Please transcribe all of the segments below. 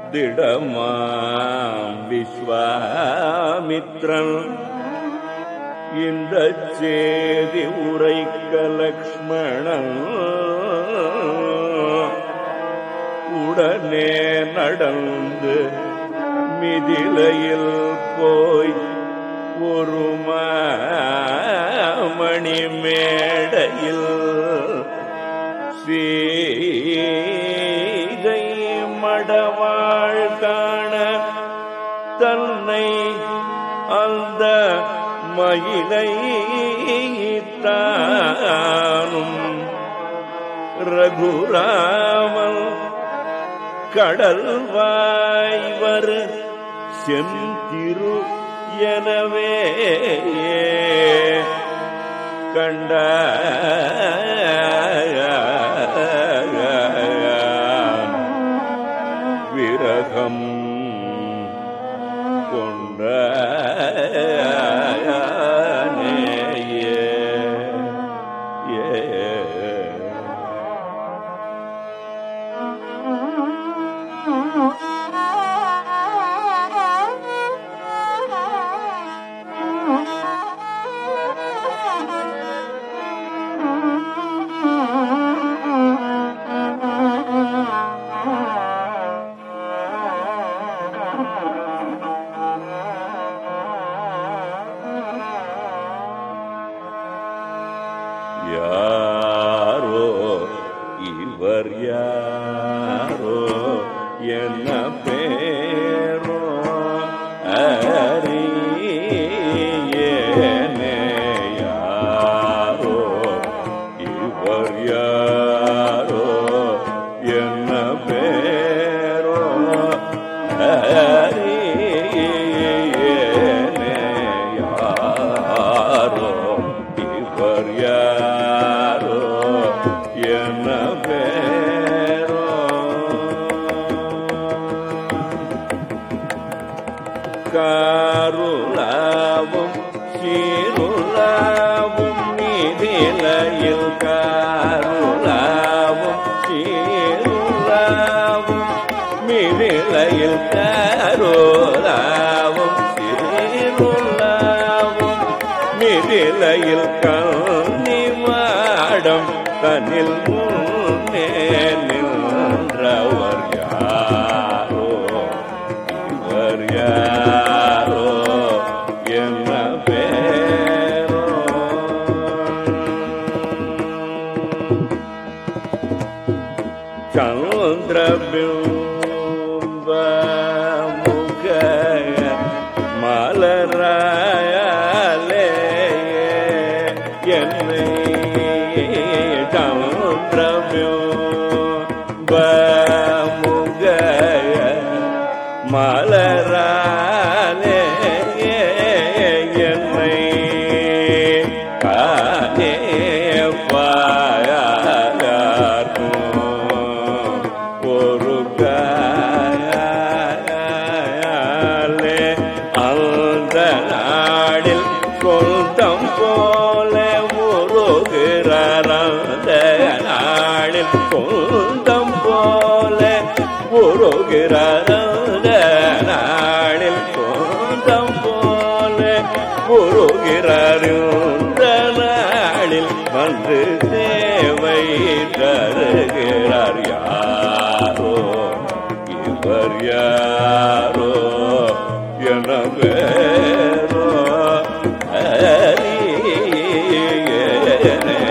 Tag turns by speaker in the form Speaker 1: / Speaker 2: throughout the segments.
Speaker 1: திடமாம் விஸ்வாமித்ரன் இந்த சேதி உரைக்க லக்ஷ்மணன் உடனே நடந்து மிதிலையில் போய் ஒரு மணி மேடையில் சீதை மடவாழ் காண தன்னை அந்த மயிலை தானும் ரகுராமன் கடல் வாய்வர் செந்திரு எனவே கண்ட விரகம் கொண்ட யாரோ இவர் யாரோ என்ன பேரோ அறியேனே யாரோ இவர் யாரோ என்ன பேரோ அறியேனே யாரோ இவர் யாரோ என்ன பேரோ காருளாவும் சீருளாவும் நீதிலையில் காருளாவும் சீருளாவும் மிதிலையில் காருளாவும் சீருளாவும் மிதிலையில் கண்ணிவாடம் தனில் முன்னே நின்றவர் யாரோ இவர் யாரோ என்ன பேரோ சந்திரபிம்ப முக மலராலே என்னை சந்திரபிம்ப முக மலராலே என்னை காணே பாயார்க்கும் ஒரு காயாலே அந்த நாடில் கொந்தம் போல முருகிறார் அந்த நாடில் கொந்தம் போல முருகிறார் அந்த நாளில் கொந்தம் போல முருகிறார் இந்த நாளில் வந்து சேவை தருகிறார் யாரோ இவர் யாரோ என பேரோ அறியேனே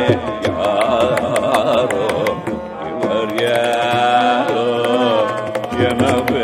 Speaker 1: யாரோ இவர் யாரோ என